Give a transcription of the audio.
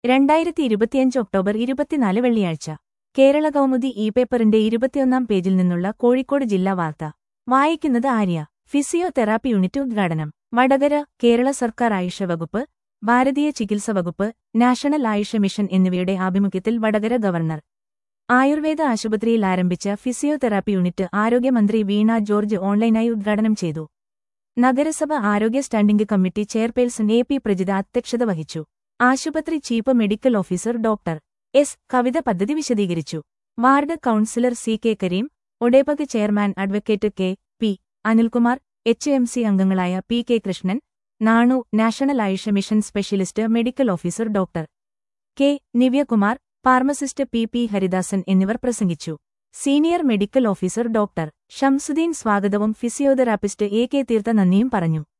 രണ്ടായിരത്തി ഇരുപത്തിയഞ്ച് ഒക്ടോബർ ഇരുപത്തിനാല് വെള്ളിയാഴ്ച കേരള കൗമുദി ഇ പേപ്പറിന്റെ ഇരുപത്തിയൊന്നാം പേജിൽ നിന്നുള്ള കോഴിക്കോട് ജില്ലാ വാർത്ത വായിക്കുന്നത് ആര്യ ഫിസിയോതെറാപ്പി യൂണിറ്റ് ഉദ്ഘാടനം വടകര കേരള സർക്കാർ ആയുഷ വകുപ്പ് ഭാരതീയ ചികിത്സ വകുപ്പ് നാഷണൽ ആയുഷ മിഷൻ എന്നിവയുടെ ആഭിമുഖ്യത്തിൽ വടകര ഗവർണർ ആയുർവേദ ആശുപത്രിയിൽ ആരംഭിച്ച ഫിസിയോതെറാപ്പി യൂണിറ്റ് ആരോഗ്യമന്ത്രി വീണ ജോർജ് ഓൺലൈനായി ഉദ്ഘാടനം ചെയ്തു നഗരസഭ ആരോഗ്യ standing committee chairperson A P Prajitha അധ്യക്ഷത വഹിച്ചു ആശുപത്രി chief medical officer doctor S Kavitha പദ്ധതി വിശദീകരിച്ചു ward councillor C K Karim Odepec chairman advocate K P Anilkumar H M C അംഗങ്ങളായ P K Krishnan Nanu national Ayush mission specialist medical officer doctor K Nivyakumar pharmacist P P Haridasan എന്നിവർ പ്രസംഗിച്ചു senior medical officer doctor Shamsuddin സ്വാഗതവും physiotherapist A K തീർത്ത നന്ദിയും പറഞ്ഞു